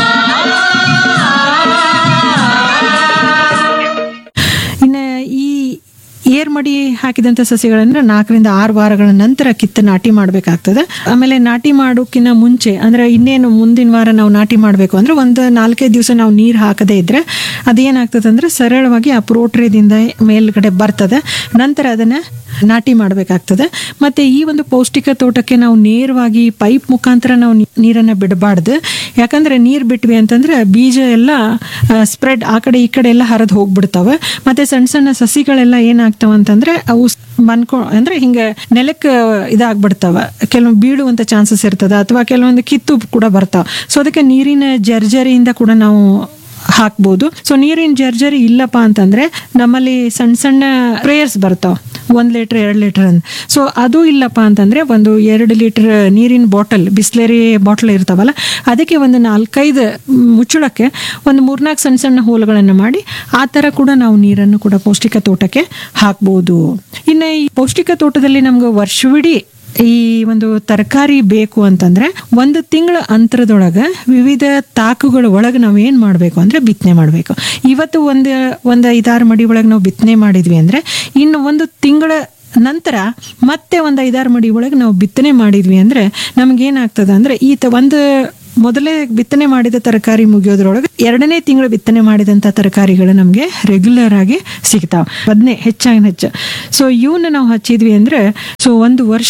ಇನ್ನು ಈ ಏರ್ ಮಡಿ ಹಾಕಿದಂಥ ಸಸಿಗಳಂದ್ರೆ ನಾಲ್ಕರಿಂದ ಆರು ವಾರಗಳ ನಂತರ ಕಿತ್ತು ನಾಟಿ ಮಾಡಬೇಕಾಗ್ತದೆ ಆಮೇಲೆ ನಾಟಿ ಮಾಡೋಕ್ಕಿಂತ ಮುಂಚೆ ಅಂದ್ರೆ ಇನ್ನೇನು ಮುಂದಿನ ವಾರ ನಾವು ನಾಟಿ ಮಾಡಬೇಕು ಅಂದ್ರೆ ಒಂದು ನಾಲ್ಕೈದು ದಿವಸ ನಾವು ನೀರು ಹಾಕದೇ ಇದ್ರೆ ಅದೇನಾಗ್ತದೆ ಅಂದ್ರೆ ಸರಳವಾಗಿ ಆ ಪ್ರೋಟ್ರೇದಿಂದ ಮೇಲ್ಗಡೆ ಬರ್ತದೆ ನಂತರ ಅದನ್ನ ನಾಟಿ ಮಾಡಬೇಕಾಗ್ತದೆ ಮತ್ತೆ ಈ ಒಂದು ಪೌಷ್ಟಿಕ ತೋಟಕ್ಕೆ ನಾವು ನೇರವಾಗಿ ಪೈಪ್ ಮುಖಾಂತರ ನಾವು ನೀ- ನೀರನ್ನ ಬಿಡಬಾರ್ದು ಯಾಕಂದ್ರೆ ನೀರು ಬಿಟ್ವಿ ಅಂತಂದ್ರೆ ಬೀಜ ಎಲ್ಲ ಸ್ಪ್ರೆಡ್ ಆ ಕಡೆ ಈ ಕಡೆ ಎಲ್ಲ ಹರಿದು ಹೋಗ್ಬಿಡ್ತಾವೆ ಮತ್ತೆ ಸಣ್ಣ ಸಣ್ಣ ಸಸಿಗಳೆಲ್ಲ ಏನಾಗ್ತಾವ ಅಂತಂದ್ರೆ ಅವು ಸ್- ಮನ್ಕೊ ಅಂದ್ರೆ ಹಿಂಗೆ ನೆಲಕ್ಕೆ ಇದಾಗ್ಬಿಡ್ತಾವ ಕೆಲವು ಬೀಳುವಂತ ಚಾನ್ಸಸ್ ಇರ್ತದೆ ಅಥವಾ ಕೆಲವೊಂದು ಕಿತ್ತು ಕೂಡ ಬರ್ತಾವ ಸೊ ಅದಕ್ಕೆ ನೀರಿನ ಜರ್ಜರಿಯಿಂದ ಕೂಡ ನಾವು ಹಾಕ್ಬೋದು ಸೊ ನೀರಿನ ಜರ್ಜರಿ ಇಲ್ಲಪ್ಪ ಅಂತಂದ್ರೆ ನಮ್ಮಲ್ಲಿ ಸಣ್ಣ ಸಣ್ಣ ಪ್ರೇಯರ್ಸ್ ಬರ್ತಾವ ಒಂದ್ ಲೀಟರ್ ಎರಡು ಲೀಟರ್ ಅಂತ ಸೊ ಅದು ಇಲ್ಲಪ್ಪ ಅಂತಂದ್ರೆ ಒಂದು ಎರಡು ಲೀಟರ್ ನೀರಿನ ಬಾಟಲ್ ಬಿಸ್ಲೇರಿ ಬಾಟಲ್ ಇರ್ತಾವಲ್ಲ ಅದಕ್ಕೆ ಒಂದು ನಾಲ್ಕೈದು ಮುಚ್ಚಳಕ್ಕೆ ಒಂದು ಮೂರ್ನಾಲ್ಕು ಸಣ್ಣ ಸಣ್ಣ ಹೋಲ್ಗಳನ್ನು ಮಾಡಿ ಆ ಥರ ಕೂಡ ನಾವು ನೀರನ್ನು ಕೂಡ ಪೌಷ್ಟಿಕ ತೋಟಕ್ಕೆ ಹಾಕ್ಬೋದು ಇನ್ನು ಈ ಪೌಷ್ಟಿಕ ತೋಟದಲ್ಲಿ ನಮ್ಗೆ ವರ್ಷವಿಡೀ ಈ ಒಂದು ತರಕಾರಿ ಬೇಕು ಅಂತಂದ್ರೆ ಒಂದು ತಿಂಗಳ ಅಂತರದೊಳಗೆ ವಿವಿಧ ತಾಕುಗಳ ಒಳಗೆ ನಾವು ಏನು ಮಾಡಬೇಕು ಅಂದ್ರೆ ಬಿತ್ತನೆ ಮಾಡಬೇಕು ಇವತ್ತು ಒಂದು ಒಂದು ಐದಾರು ಮಡಿ ಒಳಗೆ ನಾವು ಬಿತ್ತನೆ ಮಾಡಿದ್ವಿ ಅಂದ್ರೆ ಇನ್ನು ಒಂದು ತಿಂಗಳ ನಂತರ ಮತ್ತೆ ಒಂದು ಐದಾರು ಮಡಿ ಒಳಗೆ ನಾವು ಬಿತ್ತನೆ ಮಾಡಿದ್ವಿ ಅಂದ್ರೆ ನಮ್ಗೇನಾಗ್ತದೆ ಅಂದ್ರೆ ಈ ತ ಒಂದು ಮೊದಲೇ ಬಿತ್ತನೆ ಮಾಡಿದ ತರಕಾರಿ ಮುಗಿಯೋದ್ರೊಳಗೆ ಎರಡನೇ ತಿಂಗಳು ಬಿತ್ತನೆ ಮಾಡಿದಂಥ ತರಕಾರಿಗಳು ನಮಗೆ ರೆಗ್ಯುಲರ್ ಆಗಿ ಸಿಗ್ತಾವ ಬದನೆ ಹೆಚ್ಚಾಗಿ ಹೆಚ್ಚು ಸೊ ಇವನ್ನ ನಾವು ಹಚ್ಚಿದ್ವಿ ಅಂದ್ರೆ ಸೊ ಒಂದು ವರ್ಷ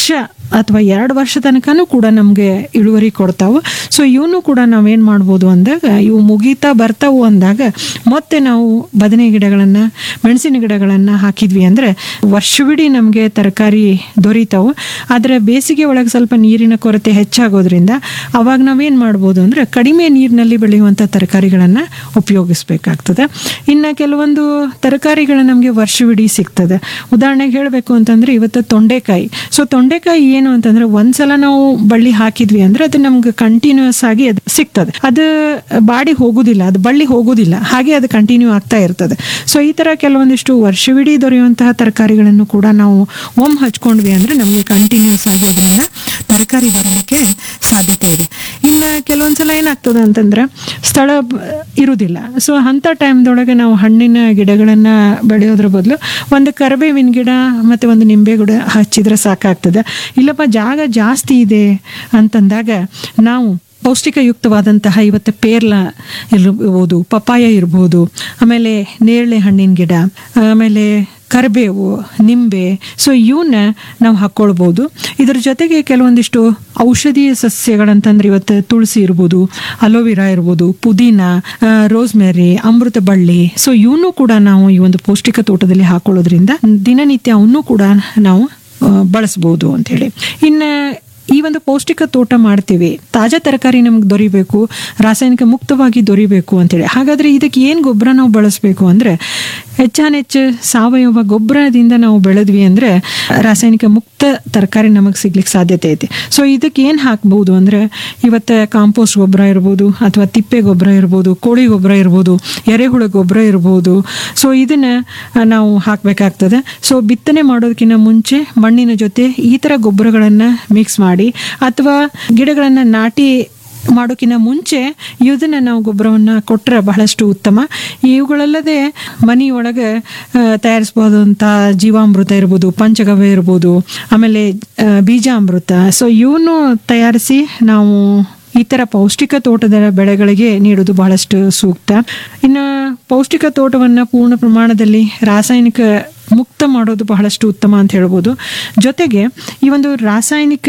ಅಥವಾ ಎರಡು ವರ್ಷ ತನಕನೂ ಕೂಡ ನಮಗೆ ಇಳುವರಿ ಕೊಡ್ತಾವೆ ಸೊ ಇವನು ಕೂಡ ನಾವೇನು ಮಾಡ್ಬೋದು ಅಂದಾಗ ಇವು ಮುಗೀತಾ ಬರ್ತಾವು ಅಂದಾಗ ಮತ್ತೆ ನಾವು ಬದನೆ ಗಿಡಗಳನ್ನು ಮೆಣಸಿನ ಗಿಡಗಳನ್ನು ಹಾಕಿದ್ವಿ ಅಂದರೆ ವರ್ಷವಿಡೀ ನಮಗೆ ತರಕಾರಿ ದೊರೀತಾವು ಆದರೆ ಬೇಸಿಗೆ ಒಳಗೆ ಸ್ವಲ್ಪ ನೀರಿನ ಕೊರತೆ ಹೆಚ್ಚಾಗೋದ್ರಿಂದ ಅವಾಗ ನಾವೇನು ಮಾಡ್ಬೋದು ಅಂದರೆ ಕಡಿಮೆ ನೀರಿನಲ್ಲಿ ಬೆಳೆಯುವಂಥ ತರಕಾರಿಗಳನ್ನು ಉಪಯೋಗಿಸ್ಬೇಕಾಗ್ತದೆ ಇನ್ನು ಕೆಲವೊಂದು ತರಕಾರಿಗಳು ನಮಗೆ ವರ್ಷವಿಡೀ ಸಿಗ್ತದೆ ಉದಾಹರಣೆಗೆ ಹೇಳಬೇಕು ಅಂತಂದ್ರೆ ಇವತ್ತು ತೊಂಡೆಕಾಯಿ ಸೊ ತೊಂಡೆಕಾಯಿ ಏನು ಅಂತಂದ್ರೆ ಒಂದ್ಸಲ ನಾವು ಬಳ್ಳಿ ಹಾಕಿದ್ವಿ ಅಂದ್ರೆ ಅದು ನಮ್ಗೆ ಕಂಟಿನ್ಯೂಸ್ ಆಗಿ ಅದು ಸಿಗ್ತದೆ ಅದು ಬಾಡಿ ಹೋಗುದಿಲ್ಲ ಅದು ಬಳ್ಳಿ ಹೋಗುದಿಲ್ಲ ಹಾಗೆ ಅದು ಕಂಟಿನ್ಯೂ ಆಗ್ತಾ ಇರ್ತದೆ ಸೊ ಈ ತರ ಕೆಲವೊಂದಿಷ್ಟು ವರ್ಷವಿಡೀ ದೊರೆಯುವಂತಹ ತರಕಾರಿಗಳನ್ನು ಕೂಡ ನಾವು ಒಮ್ಮೆ ಹಚ್ಕೊಂಡ್ವಿ ಅಂದ್ರೆ ನಮಗೆ ಕಂಟಿನ್ಯೂಸ್ ಆಗಿ ಅದರಿಂದ ತರಕಾರಿ ಬರಲಿಕ್ಕೆ ಸಾಧ್ಯತೆ ಇದೆ ಇನ್ನು ಕೆಲವೊಂದ್ಸಲ ಏನಾಗ್ತದೆ ಅಂತಂದ್ರೆ ಸ್ಥಳ ಬ- ಇರುವುದಿಲ್ಲ ಸೊ ಅಂಥ ಟೈಮ್ದೊಳಗೆ ನಾವು ಹಣ್ಣಿನ ಗಿಡಗಳನ್ನ ಬೆಳೆಯೋದ್ರ ಬದಲು ಒಂದು ಕರಿಬೇವಿನ ಗಿಡ ಮತ್ತೆ ಒಂದು ನಿಂಬೆ ಗಿಡ ಹಚ್ಚಿದ್ರೆ ಸಾಕಾಗ್ತದೆ ಇಲ್ಲಪ್ಪ ಜಾಗ ಜಾಸ್ತಿ ಇದೆ ಅಂತಂದಾಗ ನಾವು ಪೌಷ್ಟಿಕಯುಕ್ತವಾದಂತಹ ಇವತ್ತು ಪೇರ್ಲ ಇರ್ಬೋದು ಪಪಾಯ ಇರ್ಬೋದು ಆಮೇಲೆ ನೇರಳೆ ಹಣ್ಣಿನ ಗಿಡ ಆಮೇಲೆ ಕರಿಬೇವು ನಿಂಬೆ ಸೊ ಇವನ್ನ ನಾವು ಹಾಕ್ಕೊಳ್ಬೋದು ಇದ್ರ ಜೊತೆಗೆ ಕೆಲವೊಂದಿಷ್ಟು ಔಷಧೀಯ ಸಸ್ಯಗಳಂತಂದ್ರೆ ಇವತ್ತು ತುಳಸಿ ಇರ್ಬೋದು ಅಲೋವಿರಾ ಇರ್ಬೋದು ಪುದೀನ ರೋಸ್ಮೆರಿ ಅಮೃತ ಬಳ್ಳಿ ಸೊ ಇವನು ಕೂಡ ನಾವು ಈ ಒಂದು ಪೌಷ್ಟಿಕ ತೋಟದಲ್ಲಿ ಹಾಕೊಳ್ಳೋದ್ರಿಂದ ದಿನನಿತ್ಯ ಅವನ್ನೂ ಕೂಡ ನಾವು ಆ, ಬಳಸ್ಬೋದು ಅಂತ ಹೇಳಿ ಇನ್ನು ಈ ಒಂದು ಪೌಷ್ಟಿಕ ತೋಟ ಮಾಡ್ತೀವಿ ತಾಜಾ ತರಕಾರಿ ನಮ್ಗೆ ದೊರಿಬೇಕು ರಾಸಾಯನಿಕ ಮುಕ್ತವಾಗಿ ದೊರಿಬೇಕು ಅಂತೇಳಿ ಹಾಗಾದ್ರೆ ಇದಕ್ಕೆ ಏನು ಗೊಬ್ಬರ ನಾವು ಬಳಸಬೇಕು ಅಂದ್ರೆ ಹೆಚ್ಚಾನೆಚ್ಚು ಸಾವಯವ ಗೊಬ್ಬರದಿಂದ ನಾವು ಬೆಳೆದ್ವಿ ಅಂದ್ರೆ ರಾಸಾಯನಿಕ ಮುಕ್ತ ತರಕಾರಿ ನಮಗೆ ಸಿಗ್ಲಿಕ್ಕೆ ಸಾಧ್ಯತೆ ಐತಿ ಸೊ ಇದಕ್ಕೆ ಏನು ಹಾಕ್ಬೋದು ಅಂದ್ರೆ ಇವತ್ತು ಕಾಂಪೋಸ್ಟ್ ಗೊಬ್ಬರ ಇರ್ಬೋದು ಅಥವಾ ತಿಪ್ಪೆ ಗೊಬ್ಬರ ಇರ್ಬೋದು ಕೋಳಿ ಗೊಬ್ಬರ ಇರ್ಬೋದು ಎರೆಹುಳ ಗೊಬ್ಬರ ಇರ್ಬೋದು ಸೊ ಇದನ್ನ ಆ, ನಾವು ಹಾಕಬೇಕಾಗ್ತದೆ ಸೊ ಬಿತ್ತನೆ ಮಾಡೋದಕ್ಕಿಂತ ಮುಂಚೆ ಮಣ್ಣಿನ ಜೊತೆ ಈ ಥರ ಗೊಬ್ಬರಗಳನ್ನು ಮಿಕ್ಸ್ ಮಾಡಿ ಅಥವಾ ಗಿಡಗಳನ್ನು ನಾಟಿ ಮಾಡೋಕ್ಕಿಂತ ಮುಂಚೆ ಇದನ್ನ ನಾವು ಗೊಬ್ಬರವನ್ನು ಕೊಟ್ಟರೆ ಬಹಳಷ್ಟು ಉತ್ತಮ ಇವುಗಳಲ್ಲದೆ ಮನೆಯೊಳಗೆ ತಯಾರಿಸ್ಬೋದಂಥ ಜೀವಾಮೃತ ಇರ್ಬೋದು ಪಂಚಗವ್ಯ ಇರ್ಬೋದು ಆಮೇಲೆ ಆ, ಬೀಜಾಮೃತ ಸೊ ಇವನು ತಯಾರಿಸಿ ನಾವು ಈ ಥರ ಪೌಷ್ಟಿಕ ತೋಟದ ಬೆಳೆಗಳಿಗೆ ನೀಡೋದು ಬಹಳಷ್ಟು ಸೂಕ್ತ ಇನ್ನು ಪೌಷ್ಟಿಕ ತೋಟವನ್ನು ಪೂರ್ಣ ಪ್ರಮಾಣದಲ್ಲಿ ರಾಸಾಯನಿಕ ಮುಕ್ತ ಮಾಡೋದು ಬಹಳಷ್ಟು ಉತ್ತಮ ಅಂತ ಹೇಳ್ಬೋದು ಜೊತೆಗೆ ಈ ಒಂದು ರಾಸಾಯನಿಕ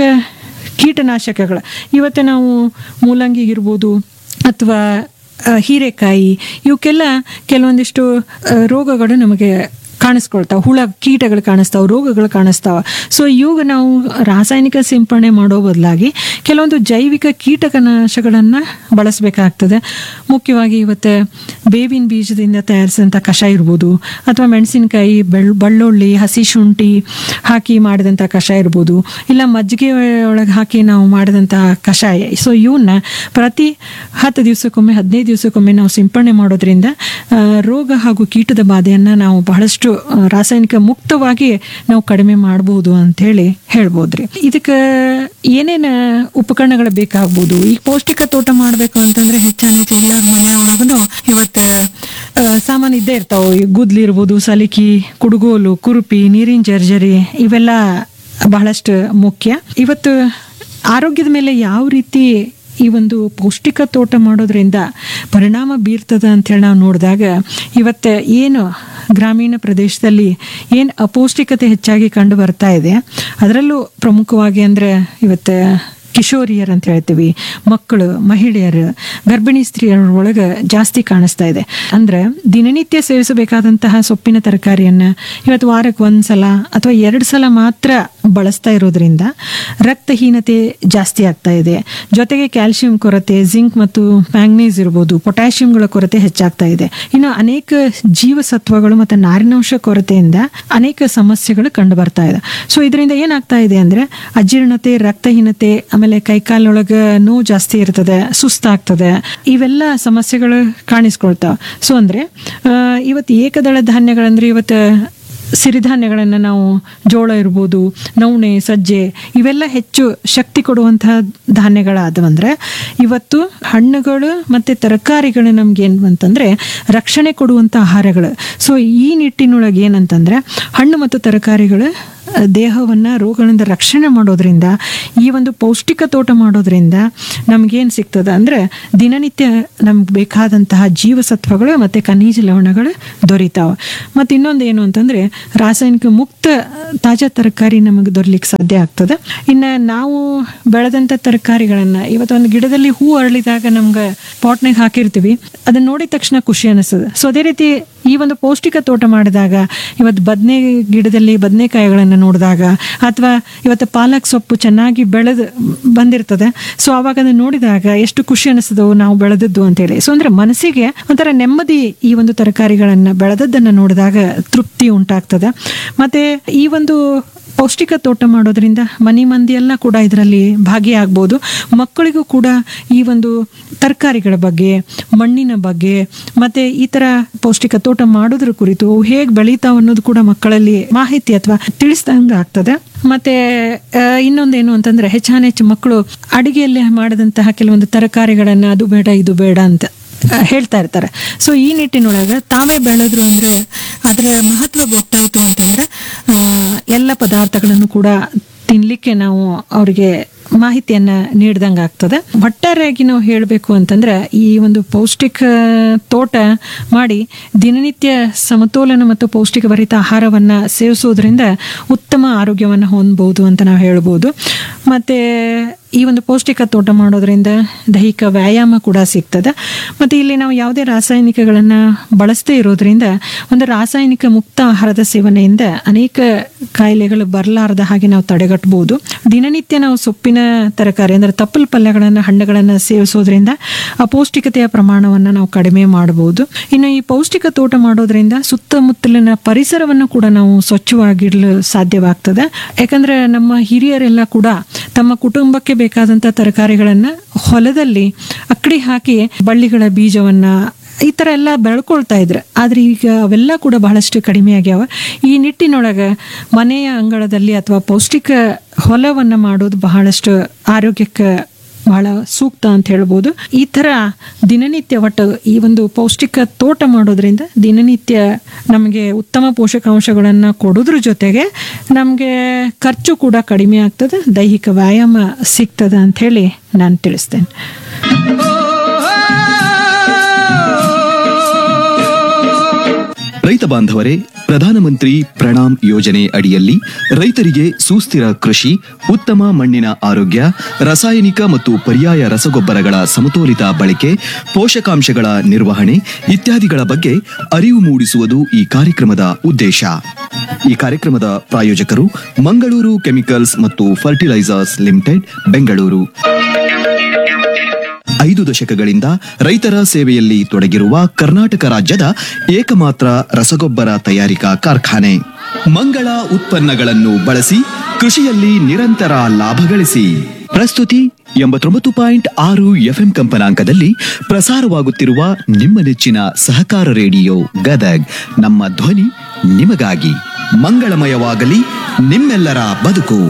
ಕೀಟನಾಶಕಗಳ ಇವತ್ತು ನಾವು ಮೂಲಂಗಿ ಇರ್ಬೋದು ಅಥವಾ ಆ, ಹೀರೆಕಾಯಿ ಇವಕ್ಕೆಲ್ಲ ಕೆಲವೊಂದಿಷ್ಟು ಆ, ರೋಗಗಳು ನಮಗೆ ಕಾಣಿಸ್ಕೊಳ್ತಾವೆ ಹುಳ ಕೀಟಗಳು ಕಾಣಿಸ್ತಾವೆ ರೋಗಗಳು ಕಾಣಿಸ್ತಾವೆ ಸೊ ಇವಾಗ ನಾವು ರಾಸಾಯನಿಕ ಸಿಂಪರಣೆ ಮಾಡೋ ಬದಲಾಗಿ ಕೆಲವೊಂದು ಜೈವಿಕ ಕೀಟನಾಶಗಳನ್ನು ಬಳಸಬೇಕಾಗ್ತದೆ ಮುಖ್ಯವಾಗಿ ಇವತ್ತು ಬೇವಿನ ಬೀಜದಿಂದ ತಯಾರಿಸಿದಂಥ ಕಷಾಯ ಇರ್ಬೋದು ಅಥವಾ ಮೆಣಸಿನಕಾಯಿ ಬೆಳ್ ಬೆಳ್ಳುಳ್ಳಿ ಹಸಿ ಶುಂಠಿ ಹಾಕಿ ಮಾಡಿದಂಥ ಕಷಾಯ ಇರ್ಬೋದು ಇಲ್ಲ ಮಜ್ಜಿಗೆ ಒಳಗೆ ಹಾಕಿ ನಾವು ಮಾಡಿದಂಥ ಕಷಾಯ ಸೊ ಇವನ್ನ ಪ್ರತಿ ಹತ್ತು ದಿವಸಕ್ಕೊಮ್ಮೆ ಹದಿನೈದು ದಿವಸಕ್ಕೊಮ್ಮೆ ನಾವು ಸಿಂಪರಣೆ ಮಾಡೋದ್ರಿಂದ ಆ, ರೋಗ ಹಾಗೂ ಕೀಟದ ಬಾಧೆಯನ್ನು ನಾವು ಬಹಳಷ್ಟು ಆ, ರಾಸಾಯನಿಕ ಮುಕ್ತವಾಗಿ ನಾವು ಕಡಿಮೆ ಮಾಡ್ಬೋದು ಅಂತೇಳಿ ಹೇಳ್ಬೋದ್ರಿ ಇದಕ್ಕೆ ಏನೇನು ಉಪಕರಣಗಳು ಬೇಕಾಗ್ಬೋದು ಈಗ ಪೌಷ್ಟಿಕ ತೋಟ ಮಾಡಬೇಕು ಅಂತಂದ್ರೆ ಹೆಚ್ಚಾಗಿ ಎಲ್ಲರ ಮನೆಯೊಳಗೂ ಇವತ್ತು ಆ, ಸಾಮಾನು ಇದ್ದೇ ಇರ್ತಾವೆ ಈ ಗುದ್ಲಿ ಇರ್ಬೋದು ಸಲಿಕಿ ಕುಡುಗೋಲು ಕುರುಪಿ ನೀರಿನ ಜರ್ಜರಿ ಇವೆಲ್ಲ ಬಹಳಷ್ಟು ಮುಖ್ಯ ಇವತ್ತು ಆರೋಗ್ಯದ ಮೇಲೆ ಯಾವ ರೀತಿ ಈ ಒಂದು ಪೌಷ್ಟಿಕ ತೋಟ ಮಾಡೋದ್ರಿಂದ ಪರಿಣಾಮ ಬೀರ್ತದ ಅಂತೇಳಿ ನಾವು ನೋಡಿದಾಗ ಇವತ್ತು ಏನು ಗ್ರಾಮೀಣ ಪ್ರದೇಶದಲ್ಲಿ ಏನು ಅಪೌಷ್ಟಿಕತೆ ಹೆಚ್ಚಾಗಿ ಕಂಡು ಬರ್ತಾ ಇದೆ ಅದರಲ್ಲೂ ಪ್ರಮುಖವಾಗಿ ಅಂದರೆ ಇವತ್ತು ಕಿಶೋರಿಯರ್ ಅಂತ ಹೇಳ್ತೀವಿ ಮಕ್ಕಳು ಮಹಿಳೆಯರು ಗರ್ಭಿಣಿ ಸ್ತ್ರೀಯರ ಒಳಗೆ ಜಾಸ್ತಿ ಕಾಣಿಸ್ತಾ ಇದೆ ಅಂದ್ರೆ ದಿನನಿತ್ಯ ಸೇವಿಸಬೇಕಾದಂತಹ ಸೊಪ್ಪಿನ ತರಕಾರಿಯನ್ನ ಇವತ್ತು ವಾರಕ್ಕೆ ಒಂದು ಸಲ ಅಥವಾ ಎರಡು ಸಲ ಮಾತ್ರ ಬಳಸ್ತಾ ಇರೋದ್ರಿಂದ ರಕ್ತಹೀನತೆ ಜಾಸ್ತಿ ಆಗ್ತಾ ಇದೆ ಜೊತೆಗೆ ಕ್ಯಾಲ್ಸಿಯಂ ಕೊರತೆ ಜಿಂಕ್ ಮತ್ತು ಮ್ಯಾಂಗ್ನೀಸ್ ಇರ್ಬೋದು ಪೊಟ್ಯಾಷಿಯಂಗಳ ಕೊರತೆ ಹೆಚ್ಚಾಗ್ತಾ ಇದೆ ಇನ್ನು ಅನೇಕ ಜೀವಸತ್ವಗಳು ಮತ್ತು ನಾರಿನಾಂಶ ಕೊರತೆಯಿಂದ ಅನೇಕ ಸಮಸ್ಯೆಗಳು ಕಂಡು ಬರ್ತಾ ಇದೆ ಸೊ ಇದರಿಂದ ಏನಾಗ್ತಾ ಇದೆ ಅಂದ್ರೆ ಅಜೀರ್ಣತೆ ರಕ್ತಹೀನತೆ ಆಮೇಲೆ ಕೈಕಾಲೊಳಗ ನೋವು ಜಾಸ್ತಿ ಇರ್ತದೆ ಸುಸ್ತಾಗ್ತದೆ ಇವೆಲ್ಲ ಸಮಸ್ಯೆಗಳು ಕಾಣಿಸ್ಕೊಳ್ತಾವ ಸೊ ಅಂದ್ರೆ ಆ, ಇವತ್ತು ಏಕದಳ ಧಾನ್ಯಗಳಂದ್ರೆ ಇವತ್ತು ಸಿರಿಧಾನ್ಯಗಳನ್ನು ನಾವು ಜೋಳ ಇರ್ಬೋದು ನವಣೆ ಸಜ್ಜೆ ಇವೆಲ್ಲ ಹೆಚ್ಚು ಶಕ್ತಿ ಕೊಡುವಂತಹ ಧಾನ್ಯಗಳಾದವಂದ್ರೆ ಇವತ್ತು ಹಣ್ಣುಗಳು ಮತ್ತು ತರಕಾರಿಗಳು ನಮ್ಗೆ ಏನು ಅಂತಂದರೆ ರಕ್ಷಣೆ ಕೊಡುವಂಥ ಆಹಾರಗಳು ಸೊ ಈ ನಿಟ್ಟಿನೊಳಗೆ ಏನಂತಂದರೆ ಹಣ್ಣು ಮತ್ತು ತರಕಾರಿಗಳು ದೇಹವನ್ನ ರೋಗಗಳಿಂದ ರಕ್ಷಣೆ ಮಾಡೋದ್ರಿಂದ ಈ ಒಂದು ಪೌಷ್ಟಿಕ ತೋಟ ಮಾಡೋದ್ರಿಂದ ನಮ್ಗೇನ್ ಸಿಗ್ತದೆ ಅಂದ್ರೆ ದಿನನಿತ್ಯ ನಮ್ಗೆ ಬೇಕಾದಂತಹ ಜೀವಸತ್ವಗಳು ಮತ್ತೆ ಖನಿಜ ಲವಣಗಳು ದೊರೀತಾವ ಮತ್ತೆ ಇನ್ನೊಂದು ಏನು ಅಂತಂದ್ರೆ ರಾಸಾಯನಿಕ ಮುಕ್ತ ತಾಜಾ ತರಕಾರಿ ನಮಗೆ ದೊರಲಿಕ್ಕೆ ಸಾಧ್ಯ ಆಗ್ತದೆ ಇನ್ನು ನಾವು ಬೆಳೆದಂಥ ತರಕಾರಿಗಳನ್ನ ಇವತ್ತೊಂದು ಗಿಡದಲ್ಲಿ ಹೂ ಅರಳಿದಾಗ ನಮ್ಗೆ ಪಾಟ್ನಾಗ ಹಾಕಿರ್ತೀವಿ ಅದನ್ನ ನೋಡಿದ ತಕ್ಷಣ ಖುಷಿ ಅನಿಸ್ತದೆ ಸೊ ಅದೇ ರೀತಿ ಈ ಒಂದು ಪೌಷ್ಟಿಕ ತೋಟ ಮಾಡಿದಾಗ ಇವತ್ತು ಬದನೆ ಗಿಡದಲ್ಲಿ ಬದನೆಕಾಯಿಗಳನ್ನು ನೋಡಿದಾಗ ಅಥವಾ ಇವತ್ತು ಪಾಲಕ್ ಸೊಪ್ಪು ಚೆನ್ನಾಗಿ ಬೆಳೆದು ಬಂದಿರ್ತದೆ ಸೊ ಅವಾಗ ಅದನ್ನ ನೋಡಿದಾಗ ಎಷ್ಟು ಖುಷಿ ಅನಿಸ್ತದೋ ನಾವು ಬೆಳೆದದ್ದು ಅಂತೇಳಿ ಸೊ ಅಂದ್ರೆ ಮನಸ್ಸಿಗೆ ಒಂಥರ ನೆಮ್ಮದಿ ಈ ಒಂದು ತರಕಾರಿಗಳನ್ನ ಬೆಳೆದದ್ದನ್ನ ನೋಡಿದಾಗ ತೃಪ್ತಿ ಉಂಟಾಗ್ತದೆ ಮತ್ತೆ ಈ ಒಂದು ಪೌಷ್ಟಿಕ ತೋಟ ಮಾಡೋದ್ರಿಂದ ಮನೆ ಮಂದಿ ಎಲ್ಲ ಕೂಡ ಇದರಲ್ಲಿ ಭಾಗಿಯಾಗ್ಬೋದು ಮಕ್ಕಳಿಗೂ ಕೂಡ ಈ ಒಂದು ತರಕಾರಿಗಳ ಬಗ್ಗೆ ಮಣ್ಣಿನ ಬಗ್ಗೆ ಮತ್ತೆ ಈ ತರ ಪೌಷ್ಟಿಕ ತೋಟ ಮಾಡೋದ್ರ ಕುರಿತು ಹೇಗೆ ಬೆಳೀತಾವ ಅನ್ನೋದು ಕೂಡ ಮಕ್ಕಳಲ್ಲಿ ಮಾಹಿತಿ ಅಥವಾ ತಿಳಿಸ್ದಂಗೆ ಆಗ್ತದೆ ಮತ್ತೆ ಆ, ಇನ್ನೊಂದೇನು ಅಂತಂದ್ರೆ ಹೆಚ್ಚಾನೆಚ್ಚು ಮಕ್ಕಳು ಅಡಿಗೆಯಲ್ಲಿ ಮಾಡಿದಂತಹ ಕೆಲವೊಂದು ತರಕಾರಿಗಳನ್ನ ಅದು ಬೇಡ ಇದು ಬೇಡ ಅಂತ ಆ, ಹೇಳ್ತಾ ಇರ್ತಾರೆ ಸೊ ಈ ನಿಟ್ಟಿನೊಳಗೆ ತಾವೇ ಬೆಳೆದ್ರು ಅಂದ್ರೆ ಅದರ ಮಹತ್ವ ಗೊತ್ತಾಯ್ತು ಅಂತಂದ್ರೆ ಆ, ಎಲ್ಲ ಪದಾರ್ಥಗಳನ್ನು ಕೂಡ ತಿನ್ಲಿಕ್ಕೆ ನಾವು ಅವರಿಗೆ ಮಾಹಿತಿಯನ್ನ ನೀಡ್ದಂಗೆ ಆಗ್ತದೆ ಒಟ್ಟಾರೆಯಾಗಿ ನಾವು ಹೇಳಬೇಕು ಅಂತಂದ್ರೆ ಈ ಒಂದು ಪೌಷ್ಟಿಕ ತೋಟ ಮಾಡಿ ದಿನನಿತ್ಯ ಸಮತೋಲನ ಮತ್ತು ಪೌಷ್ಟಿಕಭರಿತ ಆಹಾರವನ್ನ ಸೇವಿಸೋದ್ರಿಂದ ಉತ್ತಮ ಆರೋಗ್ಯವನ್ನು ಹೊಂದಬಹುದು ಅಂತ ನಾವು ಹೇಳ್ಬೋದು ಮತ್ತೆ ಈ ಒಂದು ಪೌಷ್ಟಿಕ ತೋಟ ಮಾಡೋದ್ರಿಂದ ದೈಹಿಕ ವ್ಯಾಯಾಮ ಕೂಡ ಸಿಗ್ತದೆ ಮತ್ತು ಇಲ್ಲಿ ನಾವು ಯಾವುದೇ ರಾಸಾಯನಿಕಗಳನ್ನು ಬಳಸದೇ ಇರೋದ್ರಿಂದ ಒಂದು ರಾಸಾಯನಿಕ ಮುಕ್ತ ಆಹಾರದ ಸೇವನೆಯಿಂದ ಅನೇಕ ಕಾಯಿಲೆಗಳು ಬರಲಾರದ ಹಾಗೆ ನಾವು ತಡೆಗಟ್ಟಬಹುದು ದಿನನಿತ್ಯ ನಾವು ಸೊಪ್ಪಿನ ತರಕಾರಿ ಅಂದರೆ ತಪ್ಪಲು ಪಲ್ಯಗಳನ್ನು ಹಣ್ಣುಗಳನ್ನು ಸೇವಿಸೋದ್ರಿಂದ ಅಪೌಷ್ಟಿಕತೆಯ ಪ್ರಮಾಣವನ್ನು ನಾವು ಕಡಿಮೆ ಮಾಡಬಹುದು ಇನ್ನು ಈ ಪೌಷ್ಟಿಕ ತೋಟ ಮಾಡೋದ್ರಿಂದ ಸುತ್ತಮುತ್ತಲಿನ ಪರಿಸರವನ್ನು ಕೂಡ ನಾವು ಸ್ವಚ್ಛವಾಗಿಡಲು ಸಾಧ್ಯವಾಗ್ತದೆ ಯಾಕಂದ್ರೆ ನಮ್ಮ ಹಿರಿಯರೆಲ್ಲ ಕೂಡ ತಮ್ಮ ಕುಟುಂಬಕ್ಕೆ ಬೇಕಾದಂಥ ತರಕಾರಿಗಳನ್ನ ಹೊಲದಲ್ಲಿ ಅಕ್ಕಡಿ ಹಾಕಿ ಬಳ್ಳಿಗಳ ಬೀಜವನ್ನ ಈ ಥರ ಎಲ್ಲ ಬೆಳ್ಕೊಳ್ತಾ ಇದ್ರು ಆದ್ರೆ ಈಗ ಅವೆಲ್ಲ ಕೂಡ ಬಹಳಷ್ಟು ಕಡಿಮೆ ಆಗ್ಯಾವ ಈ ನಿಟ್ಟಿನೊಳಗೆ ಮನೆಯ ಅಂಗಳದಲ್ಲಿ ಅಥವಾ ಪೌಷ್ಟಿಕ ಹೊಲವನ್ನ ಮಾಡೋದು ಬಹಳಷ್ಟು ಆರೋಗ್ಯಕ್ಕೆ ಬಹಳ ಸೂಕ್ತ ಅಂತ ಹೇಳ್ಬೋದು ಈ ಥರ ದಿನನಿತ್ಯ ಒಟ್ಟು ಈ ಒಂದು ಪೌಷ್ಟಿಕ ತೋಟ ಮಾಡೋದ್ರಿಂದ ದಿನನಿತ್ಯ ನಮಗೆ ಉತ್ತಮ ಪೋಷಕಾಂಶಗಳನ್ನು ಕೊಡೋದ್ರ ಜೊತೆಗೆ ನಮಗೆ ಖರ್ಚು ಕೂಡ ಕಡಿಮೆ ಆಗ್ತದೆ ದೈಹಿಕ ವ್ಯಾಯಾಮ ಸಿಗ್ತದೆ ಅಂತ ಹೇಳಿ ನಾನು ತಿಳಿಸ್ತೇನೆ ರೈತ ಬಾಂಧವರೇ ಪ್ರಧಾನಮಂತ್ರಿ ಪ್ರಣಾಮ್ ಯೋಜನೆ ಅಡಿಯಲ್ಲಿ ರೈತರಿಗೆ ಸುಸ್ಥಿರ ಕೃಷಿ ಉತ್ತಮ ಮಣ್ಣಿನ ಆರೋಗ್ಯ ರಾಸಾಯನಿಕ ಮತ್ತು ಪರ್ಯಾಯ ರಸಗೊಬ್ಬರಗಳ ಸಮತೋಲಿತ ಬಳಕೆ ಪೋಷಕಾಂಶಗಳ ನಿರ್ವಹಣೆ ಇತ್ಯಾದಿಗಳ ಬಗ್ಗೆ ಅರಿವು ಮೂಡಿಸುವುದು ಈ ಕಾರ್ಯಕ್ರಮದ ಉದ್ದೇಶ ಈ ಕಾರ್ಯಕ್ರಮದ ಪ್ರಾಯೋಜಕರು ಮಂಗಳೂರು ಕೆಮಿಕಲ್ಸ್ ಮತ್ತು ಫರ್ಟಿಲೈಸರ್ಸ್ ಲಿಮಿಟೆಡ್ ಬೆಂಗಳೂರು ಐದು ದಶಕಗಳಿಂದ ರೈತರ ಸೇವೆಯಲ್ಲಿ ತೊಡಗಿರುವ ಕರ್ನಾಟಕ ರಾಜ್ಯದ ಏಕಮಾತ್ರ ರಸಗೊಬ್ಬರ ತಯಾರಿಕಾ ಕಾರ್ಖಾನೆ ಮಂಗಳ ಉತ್ಪನ್ನಗಳನ್ನು ಬಳಸಿ ಕೃಷಿಯಲ್ಲಿ ನಿರಂತರ ಲಾಭ ಗಳಿಸಿ ಪ್ರಸ್ತುತಿ ಎಂಬತ್ತೊಂಬತ್ತು ಪಾಯಿಂಟ್ ಆರು ಎಫ್ಎಂ ಕಂಪನಾಂಕದಲ್ಲಿ ಪ್ರಸಾರವಾಗುತ್ತಿರುವ ನಿಮ್ಮ ನೆಚ್ಚಿನ ಸಹಕಾರ ರೇಡಿಯೋ ಗದಗ್ ನಮ್ಮ ಧ್ವನಿ ನಿಮಗಾಗಿ ಮಂಗಳಮಯವಾಗಲಿ ನಿಮ್ಮೆಲ್ಲರ ಬದುಕು